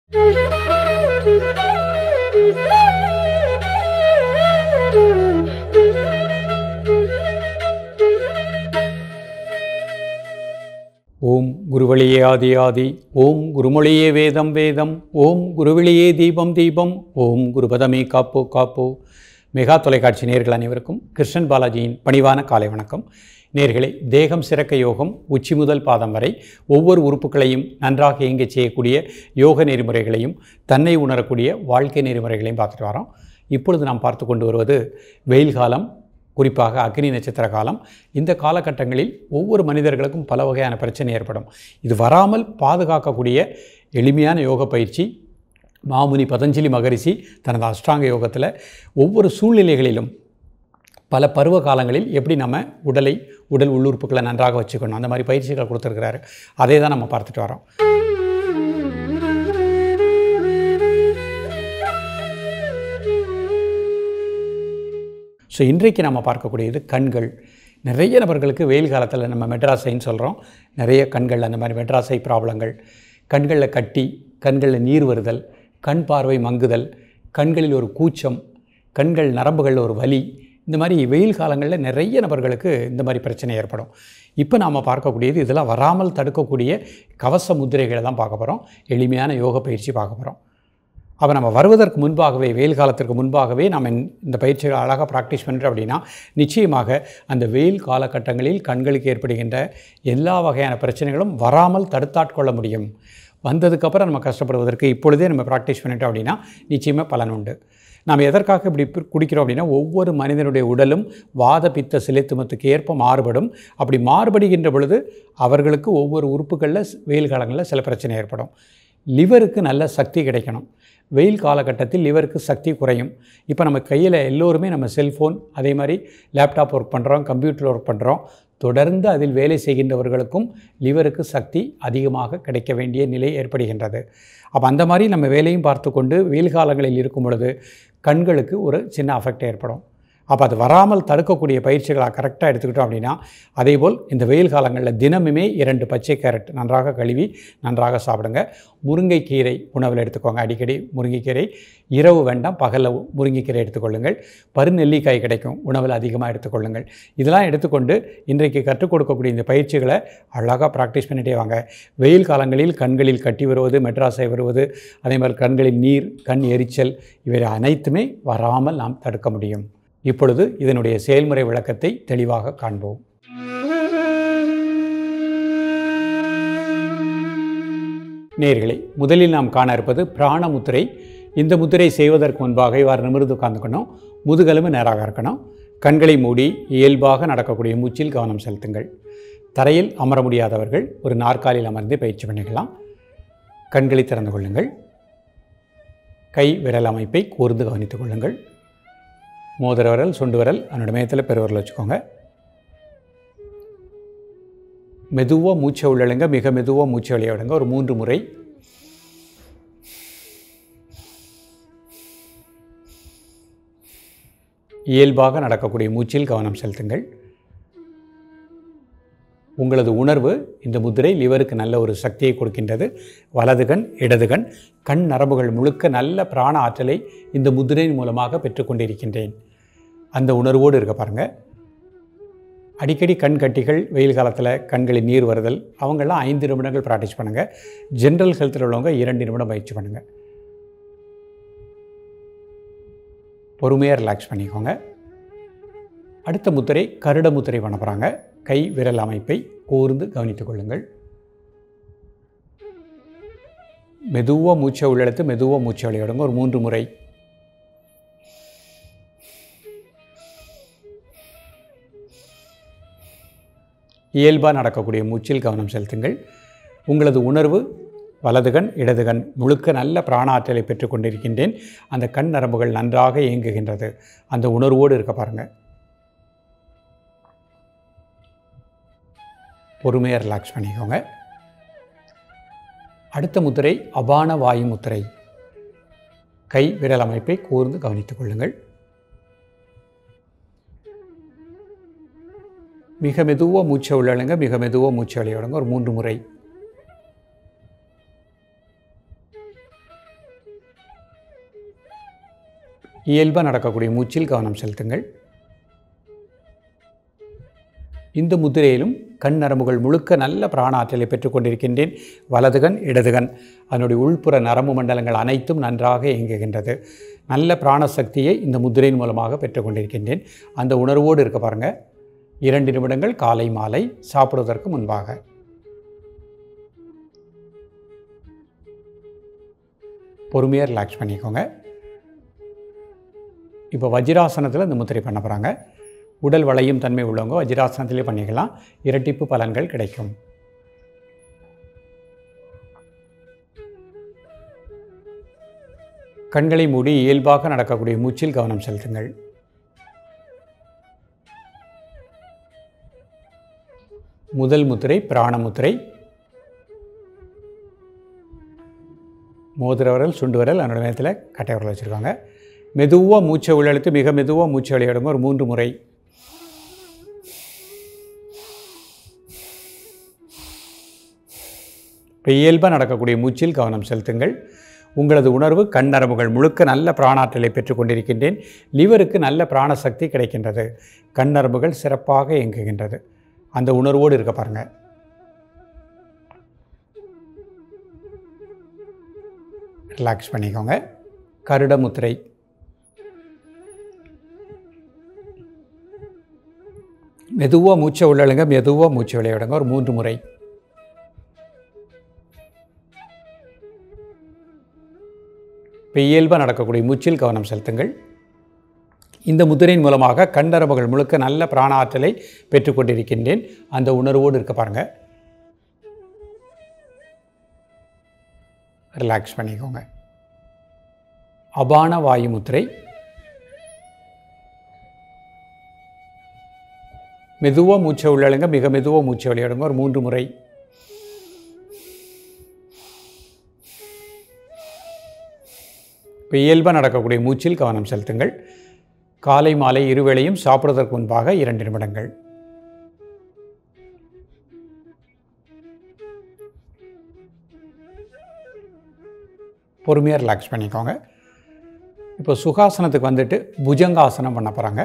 ஓம் குருவழியே ஆதி ஆதி ஓம் குருமொழியே வேதம் வேதம் ஓம் குருவிழியே தீபம் தீபம் ஓம் குருபதமே காப்போ காப்போ மெகா தொலைக்காட்சி நேர்கள் அனைவருக்கும் கிருஷ்ணன் பாலாஜியின் பணிவான காலை வணக்கம் நேர்களே தேகம் சிறக்க யோகம் உச்சி முதல் பாதம் வரை ஒவ்வொரு உறுப்புகளையும் நன்றாக இயங்கச் செய்யக்கூடிய யோக நெறிமுறைகளையும் தன்னை உணரக்கூடிய வாழ்க்கை நெறிமுறைகளையும் பார்த்துட்டு வரோம் இப்பொழுது நாம் பார்த்து கொண்டு வருவது வெயில் காலம் குறிப்பாக அக்னி நட்சத்திர காலம் இந்த காலகட்டங்களில் ஒவ்வொரு மனிதர்களுக்கும் பல வகையான பிரச்சனை ஏற்படும் இது வராமல் பாதுகாக்கக்கூடிய எளிமையான யோக பயிற்சி மாமுனி பதஞ்சலி மகரிஷி தனது அஷ்டாங்க யோகத்தில் ஒவ்வொரு சூழ்நிலைகளிலும் பல பருவ காலங்களில் எப்படி நம்ம உடலை உடல் உள்ளுறுப்புகளை நன்றாக வச்சுக்கணும் அந்த மாதிரி பயிற்சிகள் கொடுத்துருக்கிறாரு அதே தான் நம்ம பார்த்துட்டு வரோம் ஸோ இன்றைக்கு நம்ம பார்க்கக்கூடியது கண்கள் நிறைய நபர்களுக்கு வெயில் காலத்தில் நம்ம மெட்ராஸைன்னு சொல்கிறோம் நிறைய கண்கள் அந்த மாதிரி மெட்ராஸை ப்ராப்ளங்கள் கண்களில் கட்டி கண்களில் நீர் வருதல் கண் பார்வை மங்குதல் கண்களில் ஒரு கூச்சம் கண்கள் நரம்புகளில் ஒரு வலி இந்த மாதிரி வெயில் காலங்களில் நிறைய நபர்களுக்கு இந்த மாதிரி பிரச்சனை ஏற்படும் இப்போ நாம் பார்க்கக்கூடியது இதெல்லாம் வராமல் தடுக்கக்கூடிய கவச முத்திரைகளை தான் பார்க்க போகிறோம் எளிமையான யோக பயிற்சி பார்க்க போகிறோம் அப்போ நம்ம வருவதற்கு முன்பாகவே வெயில் காலத்திற்கு முன்பாகவே நம்ம இந்த பயிற்சிகளை அழகாக ப்ராக்டிஸ் பண்ணுறோம் அப்படின்னா நிச்சயமாக அந்த வெயில் காலகட்டங்களில் கண்களுக்கு ஏற்படுகின்ற எல்லா வகையான பிரச்சனைகளும் வராமல் தடுத்தாட்கொள்ள முடியும் வந்ததுக்கப்புறம் நம்ம கஷ்டப்படுவதற்கு இப்பொழுதே நம்ம ப்ராக்டிஸ் பண்ணிட்டோம் அப்படின்னா நிச்சயமாக பலன் உண்டு நாம் எதற்காக இப்படி பி- குடிக்கிறோம் அப்படின்னா ஒவ்வொரு மனிதனுடைய உடலும் வாத பித்த சிலைத்துமத்துக்கு ஏற்ப மாறுபடும் அப்படி மாறுபடுகின்ற பொழுது அவர்களுக்கு ஒவ்வொரு உறுப்புகளில் ஸ்- வெயில் காலங்களில் சில பிரச்சனை ஏற்படும் லிவருக்கு நல்ல சக்தி கிடைக்கணும் வெயில் காலகட்டத்தில் லிவருக்கு சக்தி குறையும் இப்போ நம்ம கையில் எல்லோருமே நம்ம செல்ஃபோன் அதே மாதிரி லேப்டாப் ஒர்க் பண்ணுறோம் கம்ப்யூட்டர் ஒர்க் பண்ணுறோம் தொடர்ந்து அதில் வேலை செய்கின்றவர்களுக்கும் லிவருக்கு சக்தி அதிகமாக கிடைக்க வேண்டிய நிலை ஏற்படுகின்றது அப்போ அந்த மாதிரி நம்ம வேலையும் பார்த்து கொண்டு வெயில் காலங்களில் இருக்கும் பொழுது கண்களுக்கு ஒரு சின்ன அஃபெக்ட் ஏற்படும் அப்போ அது வராமல் தடுக்கக்கூடிய பயிற்சிகளாக கரெக்டாக எடுத்துக்கிட்டோம் அப்படின்னா அதேபோல் இந்த வெயில் காலங்களில் தினமுமே இரண்டு பச்சை கேரட் நன்றாக கழுவி நன்றாக சாப்பிடுங்க முருங்கைக்கீரை உணவில் எடுத்துக்கோங்க அடிக்கடி முருங்கைக்கீரை இரவு வேண்டாம் பகலில் முருங்கைக்கீரை எடுத்துக்கொள்ளுங்கள் பருநெல்லிக்காய் கிடைக்கும் உணவில் அதிகமாக எடுத்துக்கொள்ளுங்கள் இதெல்லாம் எடுத்துக்கொண்டு இன்றைக்கு கற்றுக் கொடுக்கக்கூடிய இந்த பயிற்சிகளை அழகாக ப்ராக்டிஸ் பண்ணிட்டே வாங்க வெயில் காலங்களில் கண்களில் கட்டி வருவது மெட்ராஸை வருவது அதே மாதிரி கண்களில் நீர் கண் எரிச்சல் இவை அனைத்துமே வராமல் நாம் தடுக்க முடியும் இப்பொழுது இதனுடைய செயல்முறை விளக்கத்தை தெளிவாக காண்போம் நேர்களே முதலில் நாம் காண இருப்பது பிராண முத்திரை இந்த முத்திரை செய்வதற்கு முன்பாக இவ்வாறு நிமிர்ந்து உட்கார்ந்துக்கணும் முதுகெலும்பு நேராக இருக்கணும் கண்களை மூடி இயல்பாக நடக்கக்கூடிய மூச்சில் கவனம் செலுத்துங்கள் தரையில் அமர முடியாதவர்கள் ஒரு நாற்காலியில் அமர்ந்து பயிற்சி பண்ணிக்கலாம் கண்களை திறந்து கொள்ளுங்கள் கை விரல் அமைப்பை கூர்ந்து கவனித்துக் கொள்ளுங்கள் மோதிர விரல் சுண்டு விரல் அதனோட மையத்தில் பெருவிரல் வச்சுக்கோங்க மெதுவாக மூச்சை உள்ளழுங்க மிக மெதுவாக மூச்சை வெளியே விடுங்க ஒரு மூன்று முறை இயல்பாக நடக்கக்கூடிய மூச்சில் கவனம் செலுத்துங்கள் உங்களது உணர்வு இந்த முதிரை லிவருக்கு நல்ல ஒரு சக்தியை கொடுக்கின்றது வலது கண் இடது கண் கண் நரம்புகள் முழுக்க நல்ல பிராண ஆற்றலை இந்த முதிரையின் மூலமாக பெற்றுக்கொண்டிருக்கின்றேன் அந்த உணர்வோடு இருக்க பாருங்கள் அடிக்கடி கண் கட்டிகள் வெயில் காலத்தில் கண்களில் நீர் வருதல் அவங்கெல்லாம் ஐந்து நிமிடங்கள் ப்ராக்டிஸ் பண்ணுங்கள் ஜென்ரல் ஹெல்த்தில் உள்ளவங்க இரண்டு நிமிடம் பயிற்சி பண்ணுங்கள் பொறுமையாக ரிலாக்ஸ் பண்ணிக்கோங்க அடுத்த முத்திரை கருட முத்திரை பண்ண போகிறாங்க கை விரல் அமைப்பை கூர்ந்து கவனித்துக் கொள்ளுங்கள் மெதுவாக மூச்சை உள்ளெடுத்து மெதுவாக மூச்சை வெளியிடுங்க ஒரு மூன்று முறை இயல்பாக நடக்கக்கூடிய மூச்சில் கவனம் செலுத்துங்கள் உங்களது உணர்வு வலது கண் இடது கண் முழுக்க நல்ல பிராண ஆற்றலை பெற்றுக்கொண்டிருக்கின்றேன் அந்த கண் நரம்புகள் நன்றாக இயங்குகின்றது அந்த உணர்வோடு இருக்க பாருங்கள் பொறுமையாக ரிலாக்ஸ் பண்ணிக்கோங்க அடுத்த முத்திரை அபான வாயு முத்திரை கை விரல் அமைப்பை கூர்ந்து கவனித்துக் கொள்ளுங்கள் மிக மெதுவாக மூச்சை உள்ளழுங்க மிக மெதுவாக மூச்சை வெளியிடுங்க ஒரு மூன்று முறை இயல்பாக நடக்கக்கூடிய மூச்சில் கவனம் செலுத்துங்கள் இந்த முதிரையிலும் கண் நரம்புகள் முழுக்க நல்ல பிராண ஆற்றலை பெற்றுக்கொண்டிருக்கின்றேன் வலதுகண் இடதுகண் அதனுடைய உள்புற நரம்பு மண்டலங்கள் அனைத்தும் நன்றாக இயங்குகின்றது நல்ல பிராணசக்தியை இந்த முதிரையின் மூலமாக பெற்றுக்கொண்டிருக்கின்றேன் அந்த உணர்வோடு இருக்க பாருங்கள் இரண்டு நிமிடங்கள் காலை மாலை சாப்பிடுவதற்கு முன்பாக பொறுமையாக ரிலாக்ஸ் பண்ணிக்கோங்க இப்போ வஜ்ராசனத்தில் இந்த முத்திரை பண்ண போகிறாங்க உடல் வளையும் தன்மை உள்ளவங்க வஜ்ராசனத்திலே பண்ணிக்கலாம் இரட்டிப்பு பலன்கள் கிடைக்கும் கண்களை மூடி இயல்பாக நடக்கக்கூடிய மூச்சில் கவனம் செலுத்துங்கள் முதல் முத்திரை பிராண முத்திரை மோதிர விரல் சுண்டு விரல் அதனோட நேரத்தில் கட்டை விரல் வச்சுருக்காங்க மெதுவாக மூச்சை உள்ளெழுத்து மிக மெதுவாக மூச்சை வெளியிடுங்க ஒரு மூன்று முறை இப்போ இயல்பாக நடக்கக்கூடிய மூச்சில் கவனம் செலுத்துங்கள் உங்களது உணர்வு கண் நரம்புகள் முழுக்க நல்ல பிராணாற்றலை பெற்றுக்கொண்டிருக்கின்றேன் லிவருக்கு நல்ல பிராணசக்தி கிடைக்கின்றது கண் நரம்புகள் சிறப்பாக இயங்குகின்றது அந்த உணர்வோடு இருக்க பாருங்க ரிலாக்ஸ் பண்ணிக்கோங்க கருட முத்திரை மெதுவாக மூச்சை உள்ளழுங்க மெதுவாக மூச்சை விளையாடுங்க ஒரு மூன்று முறை இப்போ இயல்பாக நடக்கக்கூடிய மூச்சில் கவனம் செலுத்துங்கள் இந்த முதிரையின் மூலமாக கண்டரம்புகள் முழுக்க நல்ல பிராண ஆற்றலை பெற்றுக்கொண்டிருக்கின்றேன் அந்த உணர்வோடு இருக்க பாருங்க ரிலாக்ஸ் பண்ணிக்கோங்க அபான வாயு முத்திரை மெதுவாக மூச்சை உள்ளழுங்க மிக மெதுவாக மூச்சை வெளியிடுங்க ஒரு மூன்று முறை இப்போ இயல்பாக நடக்கக்கூடிய மூச்சில் கவனம் செலுத்துங்கள் காலை மாலை இருவேளையும் சாப்பிடுவதற்கு முன்பாக இரண்டு நிமிடங்கள் பொறுமையாக ரிலாக்ஸ் பண்ணிக்கோங்க இப்போ சுகாசனத்துக்கு வந்துட்டு புஜங்காசனம் பண்ண போகிறாங்க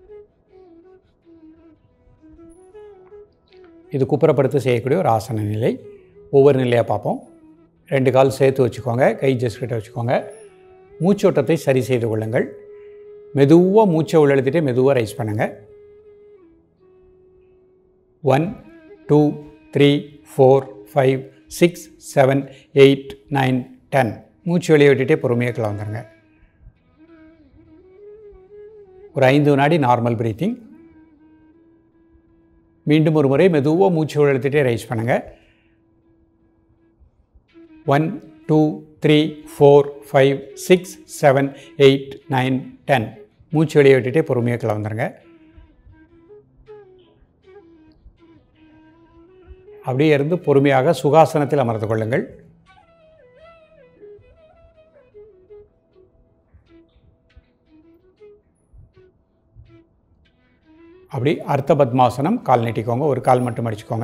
இது குப்புறப்படுத்தி செய்யக்கூடிய ஒரு ஆசன நிலை ஒவ்வொரு நிலையாக பார்ப்போம் ரெண்டு கால் சேர்த்து வச்சுக்கோங்க கை ஜஸ்ட் கிட்ட வச்சுக்கோங்க மூச்சோட்டத்தை சரி செய்து கொள்ளுங்கள் மெதுவாக மூச்சை உள்ளெழுத்திட்டு மெதுவாக ரைஸ் பண்ணுங்கள் one two three four five six seven eight nine ten மூச்சு வெளியே விட்டுட்டே பொறுமையாக கீழே வந்துடுங்க ஒரு ஐந்து வினாடி நார்மல் பிரீத்திங் மீண்டும் ஒரு முறை மெதுவாக மூச்சு உள்ளெழுத்திட்டே ரைஸ் பண்ணுங்கள் one two three four five six seven eight nine ten மூச்சு வெளியே விட்டுட்டே பொறுமையாக கீழே வந்துடுங்க அப்படியே இருந்து பொறுமையாக சுகாசனத்தில் அமர்ந்து கொள்ளுங்கள் அப்படி அர்த்த பத்மாசனம் கால் நீட்டிக்கோங்க ஒரு கால் மட்டும் அடிச்சுக்கோங்க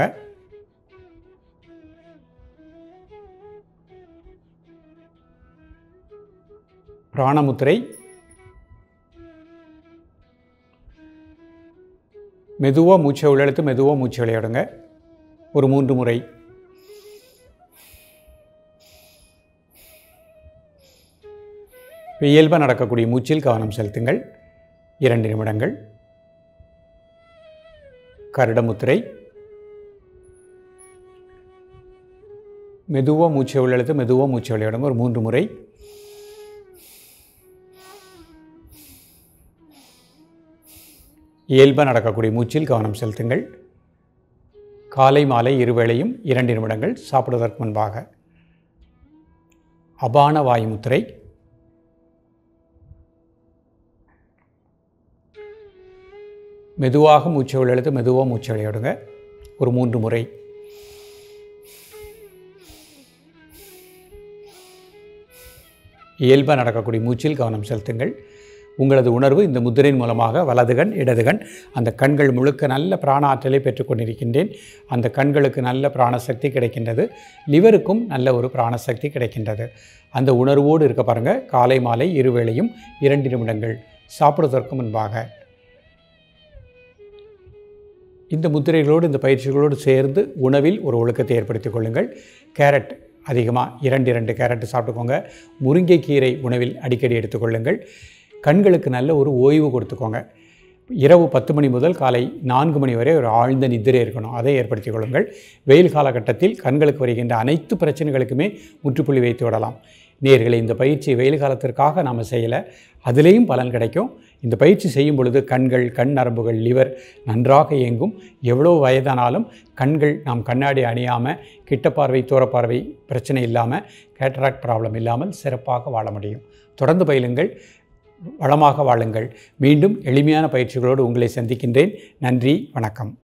பிராணமுத்திரை மெதுவாக மூச்சை உள்ளெடுத்து மெதுவாக மூச்சு விளையாடுங்க ஒரு மூன்று முறை இயல்பாக நடக்கக்கூடிய மூச்சில் கவனம் செலுத்துங்கள் இரண்டு நிமிடங்கள் கருடமுத்திரை மெதுவாக மூச்சை உள்ளெழுத்து மெதுவாக மூச்சை விளையாடுங்க ஒரு மூன்று முறை இயல்பாக நடக்கக்கூடிய மூச்சில் கவனம் செலுத்துங்கள் காலை மாலை இருவேளையும் இரண்டு நிமிடங்கள் சாப்பிடுவதற்கு முன்பாக அபான வாயு முத்திரை மெதுவாக மூச்சை உள்ளெழுத்து மெதுவாக மூச்சை விளையாடுங்க ஒரு மூன்று முறை இயல்பாக நடக்கக்கூடிய மூச்சில் கவனம் செலுத்துங்கள் உங்களது உணர்வு இந்த முத்திரையின் மூலமாக வலது கண் இடது கண் அந்த கண்கள் முழுக்க நல்ல பிராண ஆற்றலை பெற்றுக்கொண்டிருக்கின்றேன் அந்த கண்களுக்கு நல்ல பிராணசக்தி கிடைக்கின்றது லிவருக்கும் நல்ல ஒரு பிராணசக்தி கிடைக்கின்றது அந்த உணர்வோடு இருக்க பாருங்கள் காலை மாலை இருவேளையும் இரண்டு நிமிடங்கள் சாப்பிடுவதற்கு முன்பாக இந்த முத்திரைகளோடு இந்த பயிற்சிகளோடு சேர்ந்து உணவில் ஒரு ஒழுக்கத்தை ஏற்படுத்திக் கொள்ளுங்கள் கேரட் அதிகமாக இரண்டு இரண்டு கேரட் சாப்பிட்டுக்கோங்க முருங்கைக்கீரை உணவில் அடிக்கடி எடுத்துக்கொள்ளுங்கள் கண்களுக்கு நல்ல ஒரு ஓய்வு கொடுத்துக்கோங்க இரவு பத்து மணி முதல் காலை நான்கு மணி வரை ஒரு ஆழ்ந்த நித்திரை இருக்கணும் அதை ஏற்படுத்திக் கொள்ளுங்கள் வெயில் காலகட்டத்தில் கண்களுக்கு வருகின்ற அனைத்து பிரச்சனைகளுக்குமே முற்றுப்புள்ளி வைத்து விடலாம் நேர்களை இந்த பயிற்சி வெயில் காலத்திற்காக நாம் செய்யலை அதுலேயும் பலன் கிடைக்கும் இந்த பயிற்சி செய்யும் பொழுது கண்கள் கண் நரம்புகள் லிவர் நன்றாக இயங்கும் எவ்வளோ வயதானாலும் கண்கள் நாம் கண்ணாடி அணியாமல் கிட்ட பார்வை தூரப்பார்வை பிரச்சனை இல்லாமல் கேட்ராக்ட் ப்ராப்ளம் இல்லாமல் சிறப்பாக வாழ முடியும் தொடர்ந்து பயிலுங்கள் வளமாக வாழுங்கள் மீண்டும் எளிமையான பயிற்சிகளோடு உங்களை சந்திக்கின்றேன் நன்றி வணக்கம்